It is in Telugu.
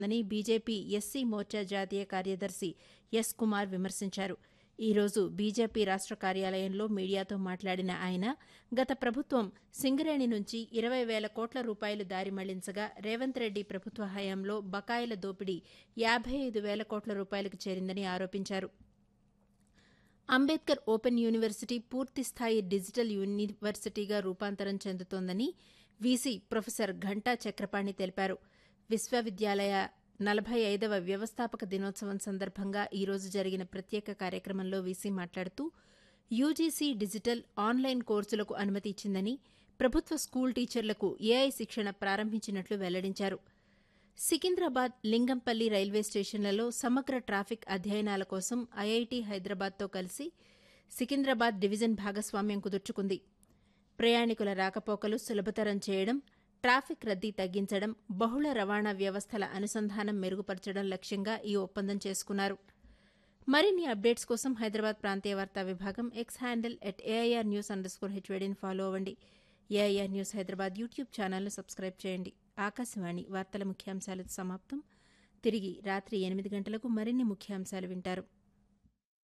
అని బీజేపీ ఎస్సీ మోర్చా జాతీయ కార్యదర్శి ఎస్ కుమార్ విమర్శించారు ఈరోజు బీజేపీ రాష్ట కార్యాలయంలో మీడియాతో మాట్లాడిన ఆయన గత ప్రభుత్వం సింగరేణి నుంచి ఇరవై వేల కోట్ల రూపాయలు దారి మళ్లించగా రేవంత్ రెడ్డి ప్రభుత్వ హయాంలో బకాయిల దోపిడీ యాబై ఐదు వేల కోట్ల రూపాయలకు చేరిందని ఆరోపించారు అంబేద్కర్ ఓపెన్ యూనివర్సిటీ పూర్తిస్థాయి డిజిటల్ యూనివర్సిటీగా రూపాంతరం చెందుతోందని వీసీ ప్రొఫెసర్ ఘంటా చక్రపాణి తెలిపారు విశ్వవిద్యాలయ నలభై ఐదవ వ్యవస్థాపక దినోత్సవం సందర్భంగా ఈరోజు జరిగిన ప్రత్యేక కార్యక్రమంలో వీసీ మాట్లాడుతూ యూజీసీ డిజిటల్ ఆన్లైన్ కోర్సులకు అనుమతి ఇచ్చిందని ప్రభుత్వ స్కూల్ టీచర్లకు ఏఐ శిక్షణ ప్రారంభించినట్లు వెల్లడించారు సికింద్రాబాద్ లింగంపల్లి రైల్వే స్టేషన్లలో సమగ్ర ట్రాఫిక్ అధ్యయనాల కోసం ఐఐటి హైదరాబాద్తో కలిసి సికింద్రాబాద్ డివిజన్ భాగస్వామ్యం కుదుర్చుకుంది ప్రయాణికుల రాకపోకలు సులభతరం చేయడం ట్రాఫిక్ రద్దీ తగ్గించడం బహుళ రవాణా వ్యవస్థల అనుసంధానం మెరుగుపరచడం లక్ష్యంగా ఈ ఒప్పందం చేసుకున్నారు మరిన్ని అప్డేట్స్ కోసం హైదరాబాద్ ప్రాంతీయ వార్తా విభాగం X handle at AIR news underscore హెచ్వేడిని ఫాలో అవ్వండి ఏఐఆర్ న్యూస్ హైదరాబాద్ యూట్యూబ్ ఛానల్ను సబ్స్క్రైబ్ చేయండి ఆకాశవాణి వార్తల ముఖ్యాంశాలు సమాప్తం తిరిగి రాత్రి ఎనిమిది గంటలకు మరిన్ని ముఖ్యాంశాలు వింటారు